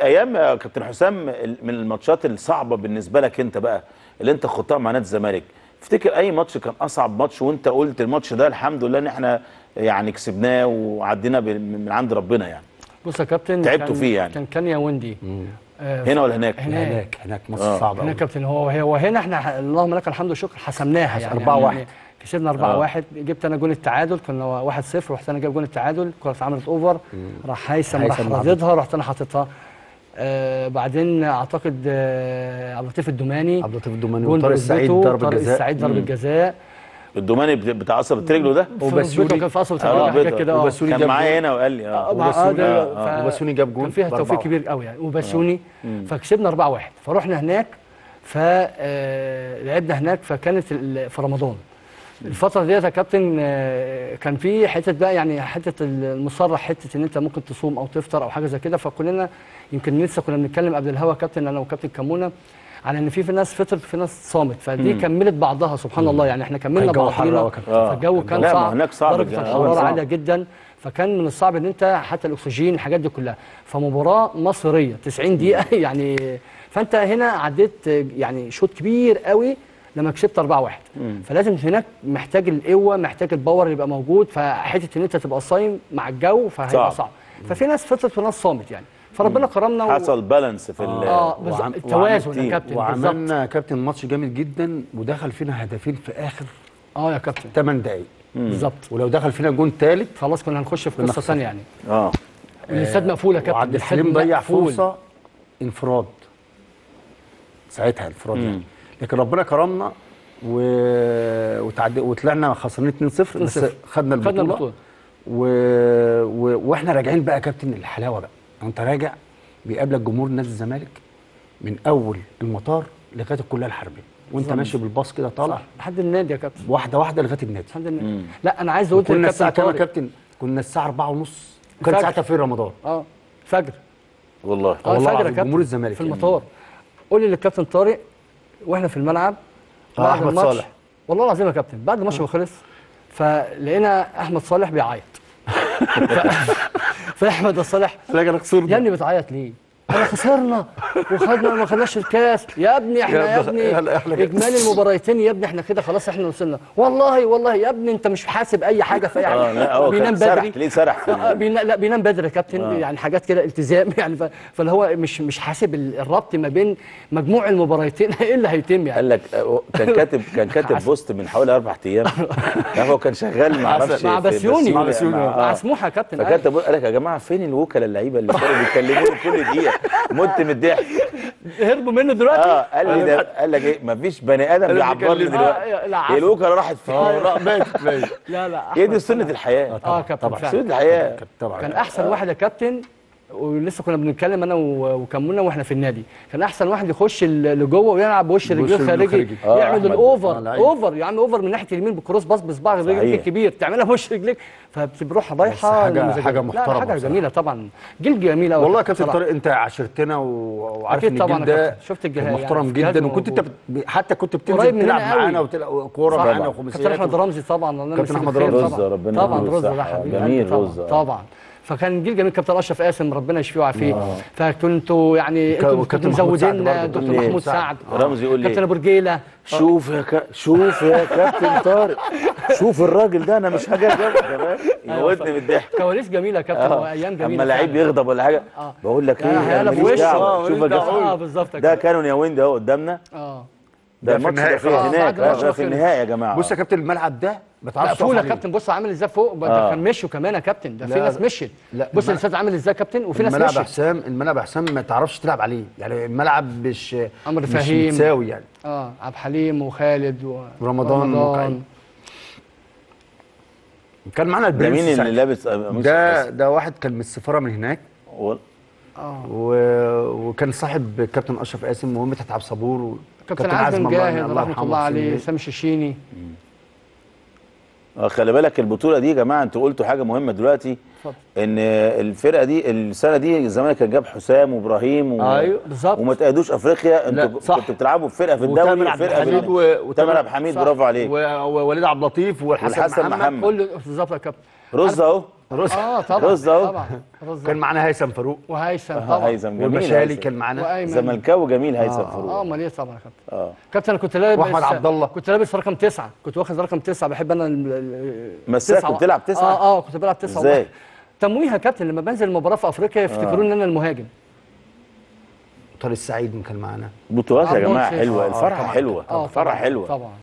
ايام يا كابتن حسام ال- من الماتشات الصعبه بالنسبه لك انت بقى اللي انت خضتها مع نادي الزمالك افتكر اي ماتش كان اصعب ماتش وانت قلت الماتش ده الحمد لله ان احنا يعني كسبناه وعدينا ب- من عند ربنا يعني بص يا كابتن تعبتوا كان- فيه يعني. كان كان يا وندي آه، هنا ولا هناك هناك. هناك هناك ماتش آه. صعب هنا قوي كابتن هو هو هنا احنا ح- اللهم لك الحمد والشكر حسمناها يعني 4-1. يعني كسبنا 4 1 جبت انا جون التعادل كنا 1 0 رحت انا جايب جون التعادل الكره اتعملت اوفر راح هيثم راح هيثم رددها رحت انا حاططها آه بعدين اعتقد آه عبد اللطيف الدوماني عبد اللطيف الدوماني جون وطارق السعيد بركبته، ضربة طارق جزاء. السعيد ضربه جزاء الدوماني بت- بتاع قصبة رجله ده وبسيوني. وبسيوني كان في اصل آه، حاجه بيضة. كده اه وبسيوني كان جاب معايا جون. هنا وقال لي اه مع- وبسيوني- ده- آه، ف- وبسيوني جاب جون كان فيها ب توفيق 4-1. كبير قوي يعني وبسيوني فكسبنا 4 1 فرحنا هناك فلعبنا هناك فكانت ال- في رمضان الفترة ديت يا كابتن آه، كان في حتة بقى يعني حتة المصرح حتة ان انت ممكن تصوم او تفطر او حاجة زي كده فكلنا يمكن لسه كنا بنتكلم قبل الهوا كابتن انا وكابتن كمونة على ان في في ناس فطرت وفي ناس صامت فدي كملت بعضها سبحان الله يعني احنا كملنا الجو حر بعضينا أوي يا كابتن. آه. فالجو كان لا، ما صعب هناك صعب درجة جدا. الحرارة صعب. عالية جدا فكان من الصعب ان انت حتى الاكسجين الحاجات دي كلها فمباراه مصريه 90 دقيقه يعني فانت هنا عديت يعني شوط كبير قوي لما كسبت 4 1 فلازم هناك محتاج القوه محتاج الباور اللي يبقى موجود فحته ان انت تبقى صايم مع الجو فهيبقى صعب. صعب, ففي ناس فطرت وناس صامت يعني فربنا كرمنا و... حصل بالانس في ال اه بالظبط وعم- التوازن وعملت يا كابتن بالظبط وعملنا يا كابتن ماتش جامد جدا ودخل فينا هدفين في اخر اه يا كابتن 8 دقائق بالظبط ولو دخل فينا جون ثالث خلاص كنا هنخش في كنا قصه خسرنا. ثانيه يعني اه الاستاد مقفول يا كابتن وعبد الاستاد الحليم ضيع مقفول. فرصه انفراد ساعتها انفراد يعني لكن ربنا كرمنا و... وتعد... وطلعنا خسرانين 2-0 بس 2-0. خدنا خدنا البطوله البطولة. و... و... واحنا راجعين بقى يا كابتن الحلاوه بقى انت راجع بيقابلك جمهور نادي الزمالك من اول المطار لغايه الكليه الحربيه وانت بالظبط. ماشي بالباص كده طالع لحد النادي يا كابتن واحده واحده لغايه النادي لحد النادي لا انا عايز اقول كنا الساعه كام يا طارق. كابتن كنا الساعه 4 ونص وكان الفجر. ساعتها في رمضان اه فجر والله اه والله فجر يا العظيم، كابتن جمهور الزمالك في يعني. المطار قول لي للكابتن طارق واحنا في الملعب آه، بعد أحمد الماتش- صالح. والله العظيم يا كابتن بعد الماتش ما خلص فلقينا احمد صالح بيعيط ف... فاحمد صالح لا انا خسرت يا ابني بتعيط ليه؟ انا خسرنا وخدنا ما خدناش الكاس يا ابني احنا يا يا ابني، ابني يلا احنا كده. اجمالي المباراتين يا ابني احنا كده خلاص احنا وصلنا والله والله يا ابني انت مش حاسب اي حاجه في اي اه حاجه لا هو بينام كان سرح بدري تلاقيه سرح في آه، ال- بينا لا بينام بدري يا كابتن يعني حاجات كده التزام يعني ف- فاللي هو مش مش حاسب ال- الربط ما بين مجموع المباراتين ايه اللي هيتم يعني قال لك آه، كان كاتب كان كاتب بوست من حوالي اربع ايام لا هو كان شغال ما اعرفش مع في بسيوني مع مع بسيوني مع آه. سموحه يا كابتن أيوة. فكاتب قال لك يا جماعه فين الوكلاء اللعيبه اللي كانوا بيتكلموا كل دقيقه مت من الضحك هربوا منه دلوقتي اه قال لي ده قال لك ايه مفيش بني ادم بيعبرني آه، دلوقتي لا، عفوا. الوكلاء راحت فين لا ماتت ماتت لا لا هي أحمد دي سنه الحياه اه كابتن طبعا. فعلا. سنه الحياه طبعا كان احسن واحد يا كابتن ولسه كنا بنتكلم انا و- وكملنا واحنا في النادي كان احسن واحد يخش ال- لجوه ويلعب بوش رجليه رجله الخارجي الخارجي. آه، يعمل أحمد. آه، الاوفر لعيب. اوفر يا عم اوفر من ناحيه اليمين بالكروس باص بصباع رجليك صحيح. الكبير تعملها بوش رجليك فبتروح رايحه حاجة- للمزاج. حاجة لا، محترمة حاجه بصراحة. جميله طبعا جيل جميل قوي والله يا كابتن طارق انت عاشرتنا و- وعارف أكيد ان طبعا الجيل يا ده كابتن. شفت الجهاز كان يعني محترم الجهاز جدا وكنت انت موجود. بت- حتى كنت قريب بتنزل مننا تلعب قوي. معانا وتلعب كوره صح. معانا كابتن وخماسيات احمد رمزي طبعا الله كابتن يمسيه أحمد بالخير رمزي. طبعا. رزة، ربنا طبعا يديله رز ده الصحة. حبيبي جميل قلبي طبعا. رزة. طبعا فكان جيل جميل كابتن اشرف قاسم ربنا يشفيه ويعافيه فكنتوا يعني انتوا وكابتن كنتوا محمود سعد مزودين برضه. دكتور كابتن محمود سعد. سعد رمزي يقول لي كابتن ابو رجيله شوف يا ك... شوف يا كابتن طارق شوف الراجل ده انا مش هاجي أجاوب. يموتني من الضحك كواليس جميله يا كابتن آه. وايام جميله اما لعيب فعلا. يغضب ولا حاجه آه. بقول لك لا، ايه هيقلب ماليش وشه. دعوة. آه، شوف يا ماليش دعوة. كابتن اه بالظبط يا ده كابتن. كانون يا ويند اهو قدامنا اه ده ده في الماتش ده النهائي في خلاص. هناك بعد الماتش ده في خلص. النهائي يا جماعه بص يا كابتن الملعب ده ما تعرفش مقفول تقف يا عليه. كابتن بص عامل ازاي فوق ده آه. كان مشوا كمان يا كابتن ده في لا، ناس مشيت لا، بص الملعب- الاستاد عامل ازاي يا كابتن وفي ناس الملعب مشيت حسام الملعب حسام ما تعرفش تلعب عليه يعني الملعب مش عمرو مش فهيم. متساوي يعني اه عبد الحليم وخالد و... ورمضان وكاي. كان معانا ده البرنس مين اللي ساعتها. لابس قميص ده ده واحد كان من السفاره من هناك و- اه و... وكان صاحب كابتن اشرف قاسم ومدحت عبد الصبور و... كابتن عزمي جاهد الله رحمه يرحمه الله ويحسن عليه إليه. سامي الشيشيني آه، خلي بالك البطوله دي يا جماعه انتوا قلتوا حاجه مهمه دلوقتي اتفضل. ان الفرقه دي السنه دي الزمالك كان جاب حسام وابراهيم و... أيوه، بالظبط. وما تقعدوش افريقيا لا، انتوا صح. كنتوا بتلعبوا بفرقه في وتامر الدوري عبد فرقه الحميد بال- و- وتامر عبد الحميد صح. برافو عليك و- ووليد عبد اللطيف والحسن والحسن محمد, محمد. كل بالظبط يا كابتن رز اهو رز اه طبعا رز أهو. طبعا رز كان معانا هيثم فاروق وهيثم آه، طبعا هيثم جميل والمشالي هيثم. كان معانا وايمن زملكاوي جميل هيثم آه. فاروق اه امال ايه طبعا يا كابتن اه كابتن انا كنت لابس وأحمد عبد الله. كنت لابس رقم تسعة كنت واخد رقم تسعة بحب انا ال- ال- مساك تسعة. كنت بتلعب تسعة؟ اه اه كنت بلعب تسعة إزاي؟ والله. تمويه يا كابتن لما بنزل المباراه في افريقيا يفتكرون ان انا المهاجم طارق السعيد كان معانا بطولات يا عبد جماعه الله حلوه آه، الفرحه طبعاً. حلوه اه الفرحه طبعاً، حلوه طبعا